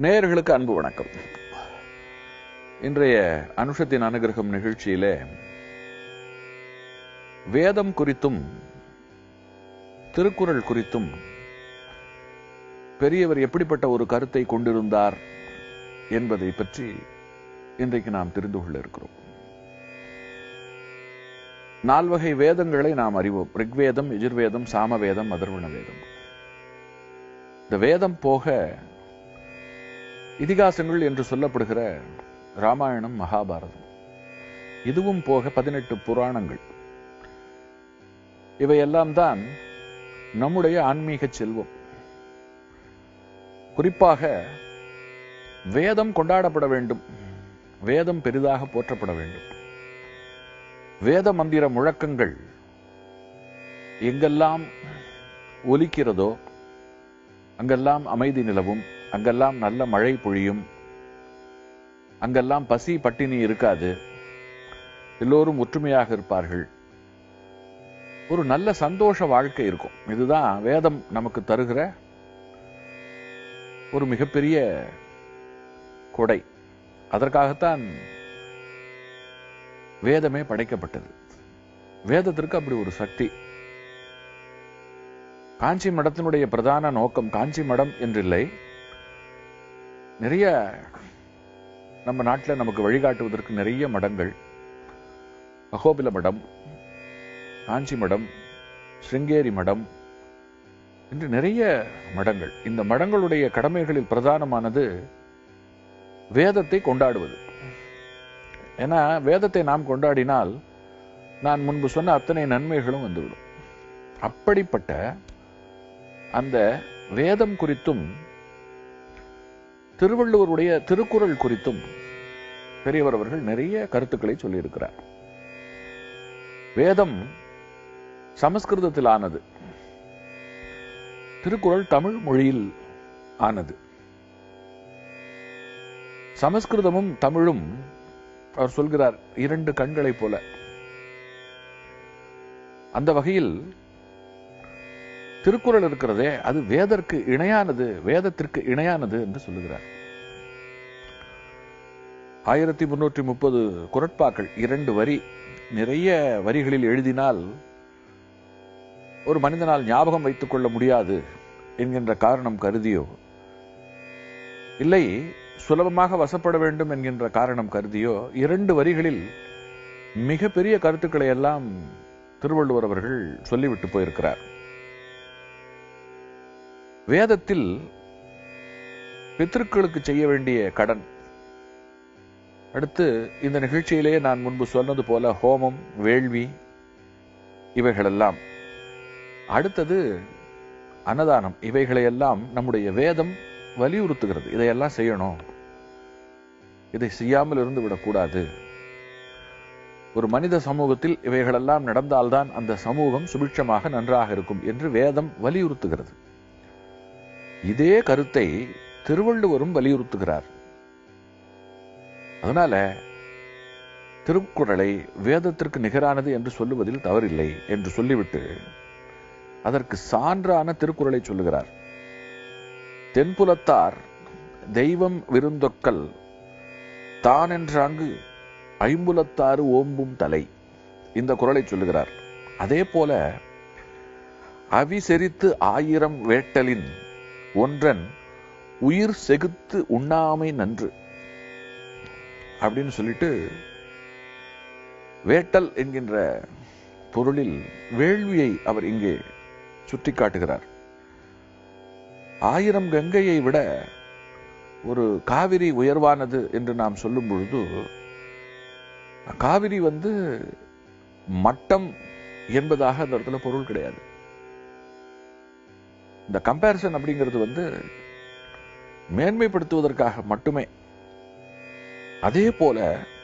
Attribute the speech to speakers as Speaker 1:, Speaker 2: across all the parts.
Speaker 1: நேயர்களுக்கு அன்பு வணக்கம் இன்றைய அனுஷத்தின் அனுகிரகம் நிகழ்ச்சியிலே வேதம் குறித்தும் திருக்குறள் குறித்தும் பெரியவர் எப்படிப்பட்ட ஒரு கருத்தை கொண்டிருந்தார் என்பதை பற்றி இன்றைக்கு நாம் தெரிந்து கொள்ள இருக்கிறோம் நால்வகை வேதங்களை நாம் அறிவோம் ரிக்வேதம் எஜுர்வேதம் சாமவேதம் அதர்வண வேதம் இந்த வேதம் போக இதிகாசங்கள் என்று சொல்லப்படுகிற ராமாயணம் மகாபாரதம் இதுவும் போக பதினெட்டு புராணங்கள் இவையெல்லாம் தான் நம்முடைய ஆன்மீக செல்வம் குறிப்பாக வேதம் கொண்டாடப்பட வேண்டும் வேதம் பெரிதாக போற்றப்பட வேண்டும் வேத மந்திர முழக்கங்கள் எங்கெல்லாம் ஒலிக்கிறதோ அங்கெல்லாம் அமைதி நிலவும் அங்கெல்லாம் நல்ல மழை பொழியும் அங்கெல்லாம் பசி பட்டினி இருக்காது எல்லோரும் ஒற்றுமையாக இருப்பார்கள் ஒரு நல்ல சந்தோஷ வாழ்க்கை இருக்கும் இதுதான் வேதம் நமக்கு தருகிற ஒரு மிகப்பெரிய கொடை அதற்காகத்தான் வேதமே படைக்கப்பட்டது வேதத்திற்கு அப்படி ஒரு சக்தி காஞ்சி மடத்தினுடைய பிரதான நோக்கம் காஞ்சி மடம் என்றில்லை நிறைய நம்ம நாட்டில் நமக்கு வழிகாட்டுவதற்கு நிறைய மடங்கள் அகோபில மடம் காஞ்சி மடம் ஸ்ருங்கேரி மடம் என்று நிறைய மடங்கள் இந்த மடங்களுடைய கடமைகளில் பிரதானமானது வேதத்தை கொண்டாடுவது ஏன்னா வேதத்தை நாம் கொண்டாடினால் நான் முன்பு சொன்ன அத்தனை நன்மைகளும் வந்துவிடும் அப்படிப்பட்ட அந்த வேதம் குறித்தும் திருவள்ளுவருடைய திருக்குறள் குறித்தும் பெரியவர் அவர்கள் நிறைய கருத்துக்களை சொல்லியிருக்கிறார் வேதம் சமஸ்கிருதத்தில் ஆனது திருக்குறள் தமிழ் மொழியில் ஆனது சமஸ்கிருதமும் தமிழும் அவர் சொல்கிறார் இரண்டு கண்களைப் போல அந்த வகையில் திருக்குறள் இருக்கிறதே அது வேதற்கு இணையானது வேதத்திற்கு இணையானது என்று சொல்லுகிறார் ஆயிரத்தி முன்னூற்றி முப்பது குரட்பாக்கள் இரண்டு வரி நிறைய வரிகளில் எழுதினால் ஒரு மனிதனால் ஞாபகம் வைத்துக் கொள்ள முடியாது என்கின்ற காரணம் கருதியோ இல்லை சுலபமாக வசப்பட வேண்டும் என்கின்ற காரணம் கருதியோ இரண்டு வரிகளில் மிக பெரிய கருத்துக்களை எல்லாம் திருவள்ளுவர் அவர்கள் சொல்லிவிட்டு போயிருக்கிறார் வேதத்தில் பித்திருக்களுக்கு செய்ய வேண்டிய கடன் அடுத்து இந்த நிகழ்ச்சியிலே நான் முன்பு சொன்னது போல ஹோமம் வேள்வி இவைகளெல்லாம் அடுத்தது அன்னதானம் இவைகளையெல்லாம் நம்முடைய வேதம் வலியுறுத்துகிறது இதையெல்லாம் செய்யணும் இதை செய்யாமல் இருந்து விடக்கூடாது ஒரு மனித சமூகத்தில் இவைகளெல்லாம் நடந்தால்தான் அந்த சமூகம் சுபிட்சமாக நன்றாக இருக்கும் என்று வேதம் வலியுறுத்துகிறது இதே கருத்தை திருவள்ளுவரும் வலியுறுத்துகிறார் அதனால திருக்குறளை வேதத்திற்கு நிகரானது என்று சொல்லுவதில் தவறில்லை என்று சொல்லிவிட்டு அதற்கு சான்றான திருக்குறளை சொல்லுகிறார் தென்புலத்தார் தெய்வம் விருந்தொக்கல் தானென்றாங்கு ஐம்புலத்தாறு ஓம்பும் தலை இந்த குரலை சொல்லுகிறார் அதே போல அவி செரித்து ஆயிரம் வேட்டலின் ஒன்றன் உயிர் செகுத்து உண்ணாமை நன்று அப்படின்னு சொல்லிட்டு வேட்டல் என்கின்ற பொருளில் வேள்வியை அவர் இங்கே சுட்டி காட்டுகிறார் ஆயிரம் கங்கையை விட ஒரு காவிரி உயர்வானது என்று நாம் சொல்லும் பொழுது காவிரி வந்து மட்டம் என்பதாக அந்த இடத்துல பொருள் கிடையாது இந்த கம்பேரிசன் அப்படிங்கிறது வந்து மேன்மைப்படுத்துவதற்காக மட்டுமே அதே போல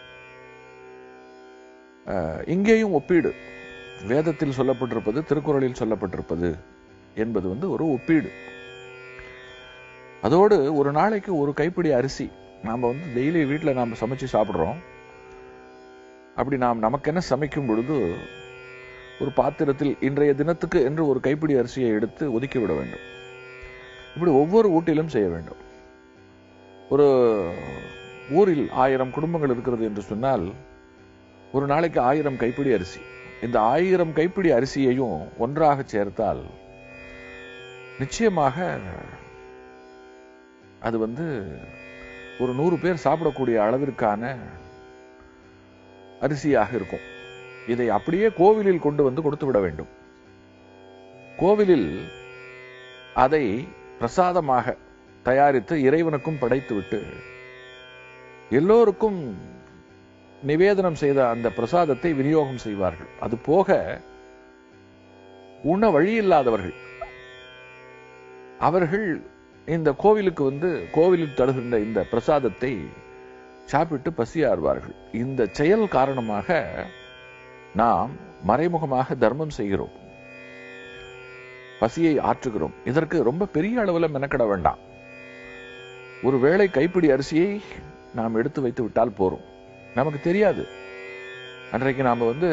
Speaker 1: இங்கேயும் ஒப்பீடு வேதத்தில் சொல்லப்பட்டிருப்பது திருக்குறளில் சொல்லப்பட்டிருப்பது என்பது வந்து ஒரு ஒப்பீடு அதோடு ஒரு நாளைக்கு ஒரு கைப்பிடி அரிசி நாம் வந்து டெய்லி வீட்டில் நாம் சமைச்சு சாப்பிட்றோம் அப்படி நாம் நமக்கு என்ன சமைக்கும் பொழுது ஒரு பாத்திரத்தில் இன்றைய தினத்துக்கு என்று ஒரு கைப்பிடி அரிசியை எடுத்து ஒதுக்கி விட வேண்டும் இப்படி ஒவ்வொரு வீட்டிலும் செய்ய வேண்டும் ஒரு ஊரில் ஆயிரம் குடும்பங்கள் இருக்கிறது என்று சொன்னால் ஒரு நாளைக்கு ஆயிரம் கைப்பிடி அரிசி இந்த ஆயிரம் கைப்பிடி அரிசியையும் ஒன்றாக சேர்த்தால் நிச்சயமாக அது வந்து ஒரு நூறு பேர் சாப்பிடக்கூடிய அளவிற்கான அரிசியாக இருக்கும் இதை அப்படியே கோவிலில் கொண்டு வந்து கொடுத்து விட வேண்டும் கோவிலில் அதை பிரசாதமாக தயாரித்து இறைவனுக்கும் படைத்துவிட்டு எல்லோருக்கும் நிவேதனம் செய்த அந்த பிரசாதத்தை விநியோகம் செய்வார்கள் அது போக உண்ண வழி இல்லாதவர்கள் அவர்கள் இந்த கோவிலுக்கு வந்து கோவிலில் தருகின்ற இந்த பிரசாதத்தை சாப்பிட்டு பசியாறுவார்கள் இந்த செயல் காரணமாக நாம் மறைமுகமாக தர்மம் செய்கிறோம் பசியை ஆற்றுகிறோம் இதற்கு ரொம்ப பெரிய அளவில் மெனக்கட வேண்டாம் ஒரு வேளை கைப்பிடி அரிசியை நாம் எடுத்து வைத்து விட்டால் போறோம் நமக்கு தெரியாது அன்றைக்கு நாம் வந்து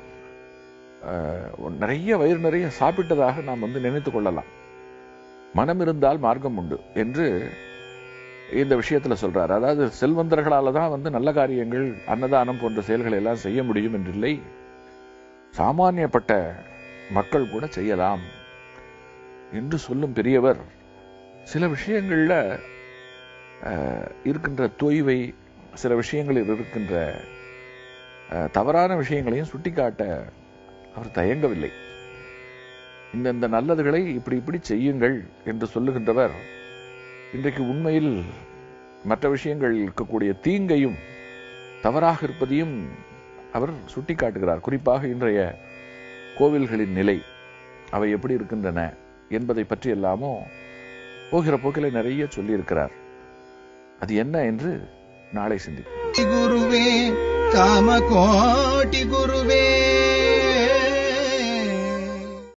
Speaker 1: அஹ், நிறைய வயிறு நிறைய சாப்பிட்டதாக நாம் வந்து நினைத்துக் கொள்ளலாம் மனம் இருந்தால் மார்க்கம் உண்டு என்று இந்த விஷயத்துல சொல்றார் அதாவது செல்வந்தர்களால தான் வந்து நல்ல காரியங்கள் அன்னதானம் போன்ற செயல்களை எல்லாம் செய்ய முடியும் என்றில்லை சாமானியப்பட்ட மக்கள் கூட செய்யலாம் என்று சொல்லும் பெரியவர் சில விஷயங்கள்ல அஹ், இருக்கின்ற தொய்வை சில விஷயங்களில் இருக்கின்ற அஹ், தவறான விஷயங்களையும் சுட்டிக்காட்ட அவர் தயங்கவில்லை இந்த இந்த நல்லதுகளை இப்படி இப்படி செய்யுங்கள் என்று சொல்லுகின்றவர் இன்றைக்கு உண்மையில் மற்ற விஷயங்கள் இருக்கக்கூடிய தீங்கையும் தவறாக இருப்பதையும் அவர் சுட்டிக்காட்டுகிறார் குறிப்பாக இன்றைய கோவில்களின் நிலை அவை எப்படி இருக்கின்றன என்பதை பற்றி எல்லாமோ போகிற போக்கில் நிறைய சொல்லியிருக்கிறார் அது என்ன என்று நாளை சிந்திப்போம்
Speaker 2: ಗುರುವೇ ಕಾಮಕೋಟಿ ಗುರುವೇ